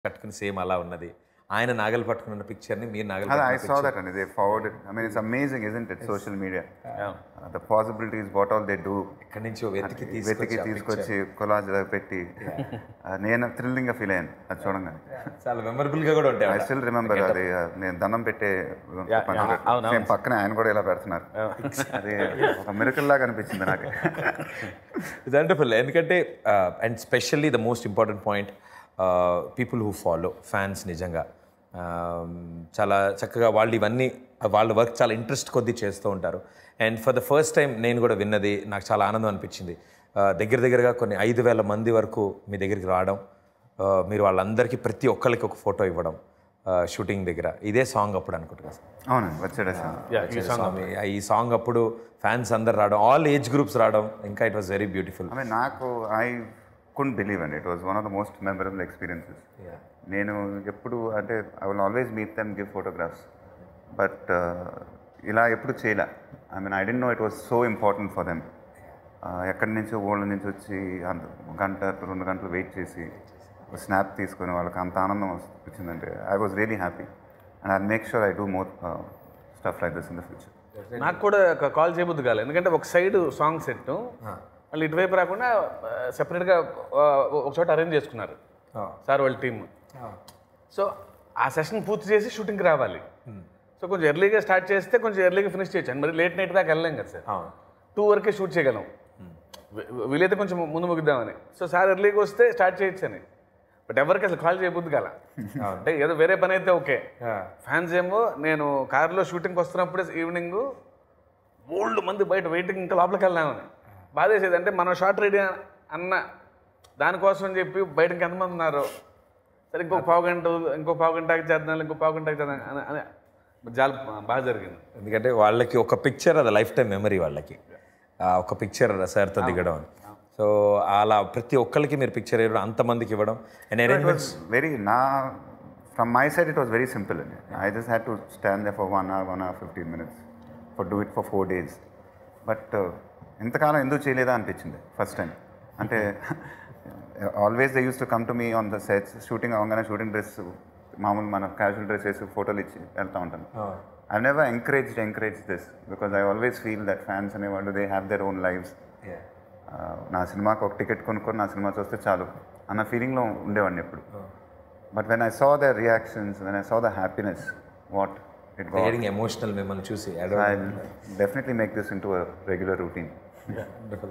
కట్టుకుని సేమ్ అలా ఉన్నది ఆయన నాగలు పట్టుకున్న పిక్చర్ని మీరు నాగలు I పట్టుకున్న saw that and they forwarded. I mean, it's amazing, isn't it? Social media. Uh, the possibilities, what all they do. ఎక్కడి నుంచో వెతికి వెతికి తీసుకొచ్చి ఆ తీసుకొచ్చి కొలాజ్ పెట్టి uh, నేను థ్రిల్లింగ్ గా ఫీల్ అయ్యాను అది చూడంగానే picture చాలా మెమరబుల్ గా కూడా ఉంటాయి ఐ ఆవిడ. స్టిల్ రిమెంబర్ అది uh, నేను దండం పెట్టే సేమ్ పక్కనే ఆయన కూడా ఇలా పెడుతున్నారు అది ఒక మిరకల్ లాగా అనిపించింది నాకు ఇది వండర్ఫుల్ ఎందుకంటే and specially the most important point people who follow fans నిజంగా Um, చాలా చక్కగా వాళ్ళు ఇవన్నీ వాళ్ళ వర్క్ చాలా ఇంట్రెస్ట్ కొద్దీ చేస్తూ ఉంటారు and for the first time నేను కూడా విన్నది నాకు చాలా ఆనందం అనిపించింది Uh, దగ్గర దగ్గరగా కొన్ని ఐదు వేల మంది వరకు మీ దగ్గరికి రావడం uh, మీరు వాళ్ళందరికీ ప్రతి ఒక్కరికి ఒక ఫోటో ఇవ్వడం షూటింగ్ దగ్గర ఇదే సాంగ్ అప్పుడు అనుకుంటున్నా సార్ అవునండి వచ్చాడు స్వామి ఈ సాంగ్ అప్పుడు ఫ్యాన్స్ అందరు రావడం ఆల్ ఏజ్ గ్రూప్స్ రావడం ఇంకా it was very beautiful I mean నాకు ఐ కుడ్ బిలీవ్ అండి it was one of the most memorable experiences నేను ఎప్పుడు అంటే I will always meet them give photographs but ఇలా ఎప్పుడు చేయలే I mean I didn't know it was so important for them ఎక్కడి నుంచో ఊళ్ళ నుంచి వచ్చి అంత గంట రెండు గంటలు వెయిట్ చేసి స్నాప్ తీసుకొని వాళ్ళకి అంత ఆనందం వచ్చిందంటే I was really happy and I make sure I do more stuff like this in the future నాకు కూడా కాల్ చేయబుద్ది కాలేదు ఎందుకంటే ఒక సైడ్ సాంగ్ సెట్ మళ్ళీ ఇటువైపు రాకుండా సెపరేట్గా ఒక చోట అరేంజ్ చేసుకున్నారు సార్ వాళ్ళ టీమ్ సో ఆ సెషన్ పూర్తి చేసి షూటింగ్కి రావాలి సో కొంచెం ఎర్లీగా స్టార్ట్ చేస్తే కొంచెం ఎర్లీగా ఫినిష్ చేయొచ్చు మరి లేట్ నైట్ దాకా వెళ్ళలేం కదా సార్ టూ వరకే షూట్ చేయగలం వీ- వీలైతే కొంచెం ముందు ముగిద్దామని సో సార్ ఎర్లీగా వస్తే స్టార్ట్ చేయొచ్చు అని బట్ ఎవరికి అసలు కాల్ చేయబుద్ది కాల అంటే ఏదో వేరే పని అయితే ఓకే ఫ్యాన్స్ ఏమో నేను కార్లో షూటింగ్కి వస్తున్నప్పుడే ఈవినింగ్ ఓల్డ్ మంది బయట వెయిటింగ్ ఇంకా లోపలికి వెళ్దామని బాధేసేది అంటే మనం షార్ట్ రెడీ అన్న దానికోసం అని చెప్పి బయట ఇంకా ఎంతమంది ఉన్నారు సరే ఇంకో పావు గంట ఇంకో పావు గంటకి చేద్దాం ఇంకో పావు గంటకి చేద్దాం అని అని చాలా బాగా జరిగింది ఎందుకంటే వాళ్ళకి ఒక పిక్చర్ అది లైఫ్ టైం మెమరీ వాళ్ళకి ఆ ఒక పిక్చర్ సార్తో దిగడం అని సో అలా ప్రతి ఒక్కరికి మీరు పిక్చర్ ఇవ్వడం అంతమందికి ఇవ్వడం అండ్ అరేంజ్మెంట్స్ వెరీ నా from my side it was very simple అండి I just had to stand there for one hour one hour fifteen minutes for do it for four days but ఇంతకాలం ఎందుకు చేయలేదా అనిపించింది first time అంటే always they use to come to me on the sets shooting అవగానే shooting dress మామూలు మన casual dress వేసి ఫోటోలు ఇచ్చి వెళ్తూ ఉంటాను I never encourage encourage this because I always feel that fans అనేవాళ్ళు they have their own lifes నా సినిమాకి ఒక టికెట్ కొనుక్కొని నా సినిమా చూస్తే చాలు అన్న ఫీలింగ్లో ఉండేవాడిని ఎప్పుడు but when I saw the reactions when I saw the happiness what it creating emotional మిమ్మల్ని చూసి I definitely make this into regular routine